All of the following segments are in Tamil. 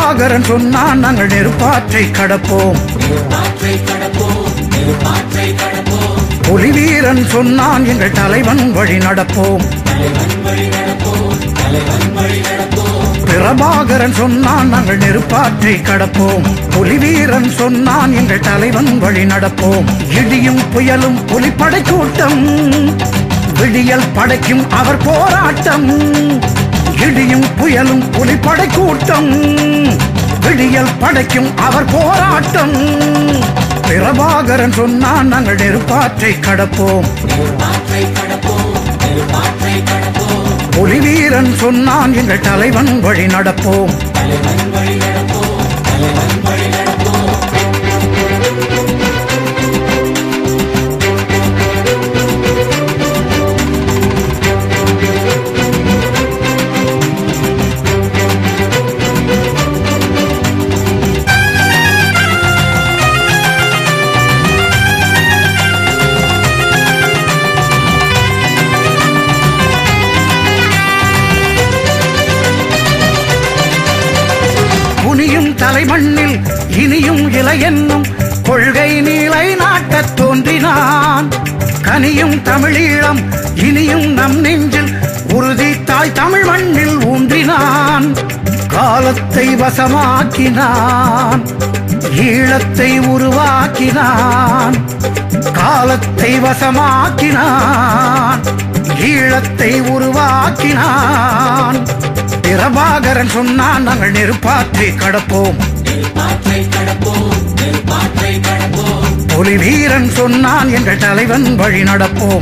பிரபாகரன் சொன்னான் நாங்கள் நெருப்பாற்றை கடப்போம் புலிவீரன் சொன்னான் எங்கள் தலைவன் வழி நடப்போம் பிரபாகரன் சொன்னான் நாங்கள் நெருப்பாற்றை கடப்போம் புலிவீரன் சொன்னான் எங்கள் தலைவன் வழி நடப்போம் இடியும் புயலும் புலிப்படை கூட்டம் விடியல் படைக்கும் அவர் போராட்டம் இடியும் புயலும் புலிப்படை கூட்டம் விடியல் படைக்கும் அவர் போராட்டம் பிரபாகரன் சொன்னான் நாங்கள் நெருப்பாற்றை கடப்போம் புலிவீரன் சொன்னான் எங்கள் தலைவன் வழி நடப்போம் குனியும் தலைமண்ணில் இனியும் இலையென்னும் கொள்கை நீலை நாட்டத் தோன்றினான் கனியும் தமிழீழம் இனியும் நம் நெஞ்சில் உறுதி தாய் தமிழ் மண்ணில் ஊன்றினான் காலத்தை வசமாக்கினான் ஈழத்தை உருவாக்கினான் காலத்தை வசமாக்கினான் ஈழத்தை உருவாக்கினான் பிரபாகரன் சொன்னான் நாங்கள் நெருப்பாற்றை கடப்போம் புலி வீரன் சொன்னான் எங்கள் தலைவன் வழி நடப்போம்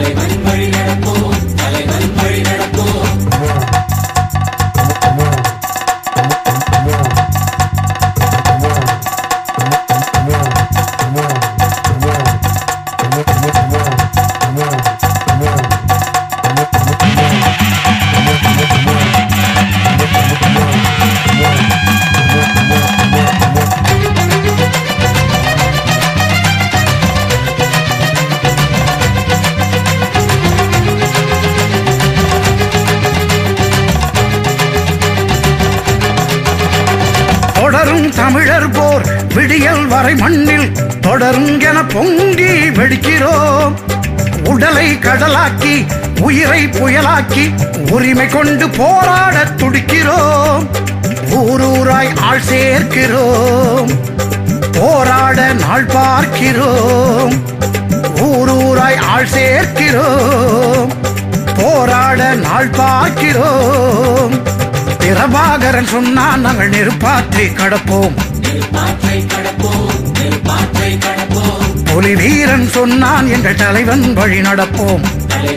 தொடரும் தமிழர் போர் விடியல் வரை மண்ணில் தொடரும் என பொங்கி வெடிக்கிறோம் உடலை கடலாக்கி உயிரை புயலாக்கி உரிமை கொண்டு போராட துடிக்கிறோம் ஊரூராய் ஆள் சேர்க்கிறோம் போராட நாள் பார்க்கிறோம் ஊரூராய் ஆள் சேர்க்கிறோம் போராட நாள் பார்க்கிறோம் பிரபாகரன் சொன்னான் நாங்கள் நெருப்பாற்றை கடப்போம் புலி வீரன் சொன்னான் எங்கள் தலைவன் வழி நடப்போம்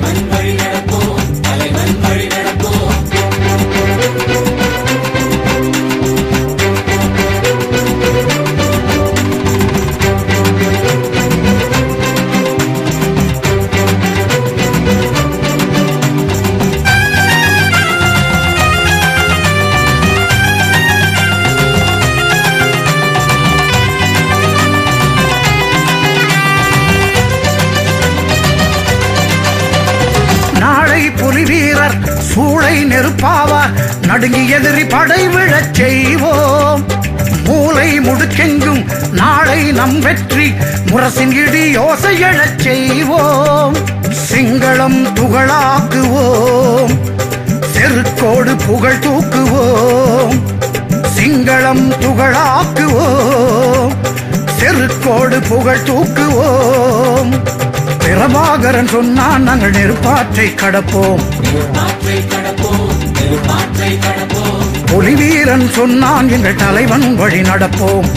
நாளை புலி வீரர் சூளை நெருப்பாவார் நடுங்கி எதிரி படை விழச் செய்வோம் மூளை முடுக்கெங்கும் நாளை நம் வெற்றி முரசின் இடி யோசை எழச் செய்வோம் சிங்களம் துகளாக்குவோம் செருக்கோடு புகழ் தூக்குவோம் சிங்களம் துகளாக்குவோம் செருக்கோடு புகழ் தூக்குவோம் பிரபாகரன் சொன்னான் நாங்கள் நெருப்பாற்றை கடப்போம் புலிவீரன் சொன்னான் எங்கள் தலைவன் வழி நடப்போம்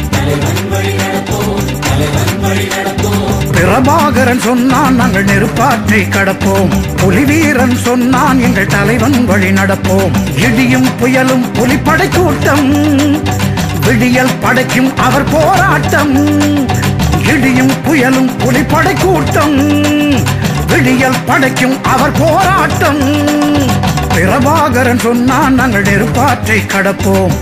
பிரபாகரன் சொன்னான் நாங்கள் நெருப்பாற்றை கடப்போம் புலிவீரன் சொன்னான் எங்கள் தலைவன் வழி நடப்போம் இடியும் புயலும் புலிப்படை கூட்டம் விடியல் படைக்கும் அவர் போராட்டம் இடியும் புயலும் புலிப்படை கூட்டம் விடியல் படைக்கும் அவர் போராட்டம் பிரபாகரன் சொன்னான் நாங்கள் நெருப்பாற்றை கடப்போம்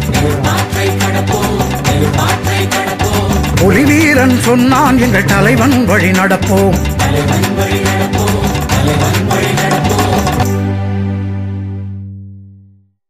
புலிவீரன் சொன்னான் எங்கள் தலைவன் வழி நடப்போம் தலைவன் வழி நடப்போம் தலைவன் வழி நடப்போம்